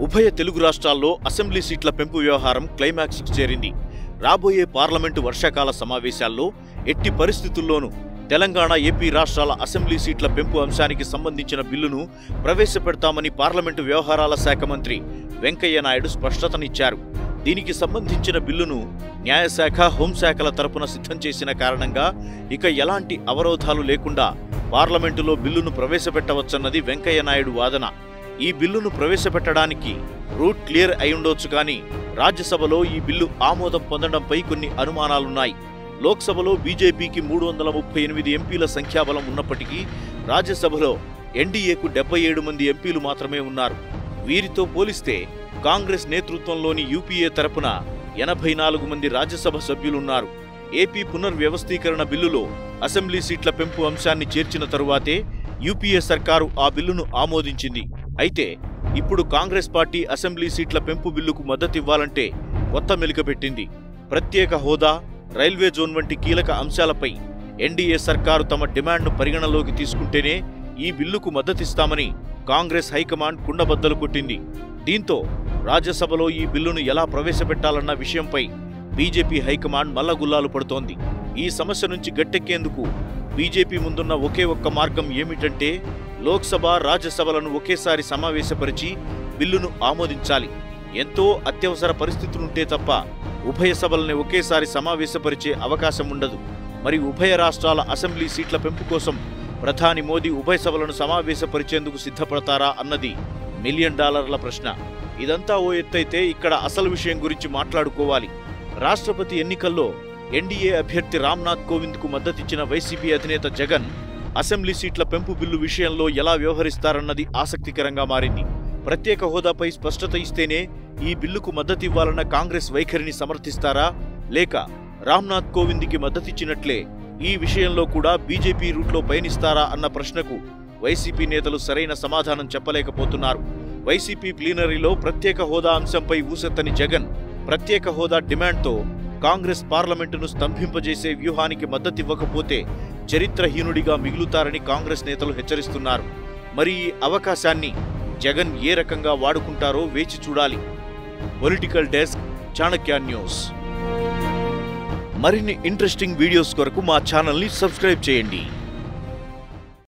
ఉభయ తెలుగు రాష్ట్రాల్లో అసెంబ్లీ సీట్ల పెంపు వ్యవహారం క్లైమాక్స్కు చేరింది రాబోయే పార్లమెంటు వర్షాకాల సమావేశాల్లో ఎట్టి పరిస్థితుల్లోనూ తెలంగాణ ఏపీ రాష్ట్రాల అసెంబ్లీ సీట్ల పెంపు అంశానికి సంబంధించిన బిల్లును ప్రవేశపెడతామని పార్లమెంటు వ్యవహారాల శాఖ మంత్రి వెంకయ్య నాయుడు స్పష్టతనిచ్చారు దీనికి సంబంధించిన బిల్లును న్యాయశాఖ హోంశాఖల తరపున సిద్ధం చేసిన కారణంగా ఇక ఎలాంటి అవరోధాలు లేకుండా పార్లమెంటులో బిల్లును ప్రవేశపెట్టవచ్చన్నది వెంకయ్య నాయుడు వాదన ఈ బిల్లును ప్రవేశపెట్టడానికి రూట్ క్లియర్ అయి కానీ రాజ్యసభలో ఈ బిల్లు ఆమోదం పొందడంపై కొన్ని అనుమానాలున్నాయి లోక్సభలో బీజేపీకి మూడు వందల ముప్పై ఎనిమిది ఎంపీల సంఖ్యాబలం ఉన్నప్పటికీ రాజ్యసభలో ఎన్డీఏకు డెబ్బై ఏడు మంది ఎంపీలు మాత్రమే ఉన్నారు వీరితో పోలిస్తే కాంగ్రెస్ నేతృత్వంలోని యూపీఏ తరపున ఎనభై నాలుగు మంది రాజ్యసభ సభ్యులున్నారు ఏపీ పునర్వ్యవస్థీకరణ బిల్లులో అసెంబ్లీ సీట్ల పెంపు అంశాన్ని చేర్చిన తరువాతే యూపీఏ సర్కారు ఆ బిల్లును ఆమోదించింది అయితే ఇప్పుడు కాంగ్రెస్ పార్టీ అసెంబ్లీ సీట్ల పెంపు బిల్లుకు మద్దతివ్వాలంటే కొత్త మెలిక పెట్టింది ప్రత్యేక హోదా రైల్వే జోన్ వంటి కీలక అంశాలపై ఎన్డీఏ సర్కారు తమ డిమాండ్ను పరిగణలోకి తీసుకుంటేనే ఈ బిల్లుకు మద్దతిస్తామని కాంగ్రెస్ హైకమాండ్ కుండబద్దలు కొట్టింది దీంతో రాజ్యసభలో ఈ బిల్లును ఎలా ప్రవేశపెట్టాలన్న విషయంపై బీజేపీ హైకమాండ్ మల్లగుల్లాలు పడుతోంది ఈ సమస్య నుంచి గట్టెక్కేందుకు బీజేపీ ముందున్న ఒకే ఒక్క మార్గం ఏమిటంటే లోక్సభ రాజ్యసభలను ఒకేసారి సమావేశపరిచి బిల్లును ఆమోదించాలి ఎంతో అత్యవసర పరిస్థితులుంటే తప్ప ఉభయ సభల్ని ఒకేసారి సమావేశపరిచే అవకాశం ఉండదు మరి ఉభయ రాష్ట్రాల అసెంబ్లీ సీట్ల పెంపు కోసం ప్రధాని మోదీ ఉభయ సభలను సమావేశపరిచేందుకు సిద్ధపడతారా అన్నది మిలియన్ డాలర్ల ప్రశ్న ఇదంతా ఓ ఎత్తైతే ఇక్కడ అసలు విషయం గురించి మాట్లాడుకోవాలి రాష్ట్రపతి ఎన్నికల్లో ఎన్డీఏ అభ్యర్థి రామ్నాథ్ కోవింద్కు మద్దతిచ్చిన వైసీపీ అధినేత జగన్ అసెంబ్లీ సీట్ల పెంపు బిల్లు విషయంలో ఎలా వ్యవహరిస్తారన్నది ఆసక్తికరంగా మారింది ప్రత్యేక హోదాపై స్పష్టత ఇస్తేనే ఈ బిల్లుకు మద్దతివ్వాలన్న కాంగ్రెస్ వైఖరిని సమర్థిస్తారా లేక రామ్నాథ్ కోవింద్కి మద్దతిచ్చినట్లే ఈ విషయంలో కూడా బీజేపీ రూట్లో పయనిస్తారా అన్న ప్రశ్నకు వైసీపీ నేతలు సరైన సమాధానం చెప్పలేకపోతున్నారు వైసీపీ ప్లీనరీలో ప్రత్యేక హోదా అంశంపై ఊసెత్తని జగన్ ప్రత్యేక హోదా డిమాండ్తో కాంగ్రెస్ పార్లమెంటును స్తంభింపజేసే వ్యూహానికి మద్దతివ్వకపోతే చరిత్రహీనుడిగా మిగులుతారని కాంగ్రెస్ నేతలు హెచ్చరిస్తున్నారు మరి ఈ అవకాశాన్ని జగన్ ఏ రకంగా వాడుకుంటారో వేచి చూడాలి పొలిటికల్ డెస్క్ చాణక్య న్యూస్ మరిన్ని ఇంట్రెస్టింగ్ వీడియోస్ కొరకు మా ఛానల్ని సబ్స్క్రైబ్ చేయండి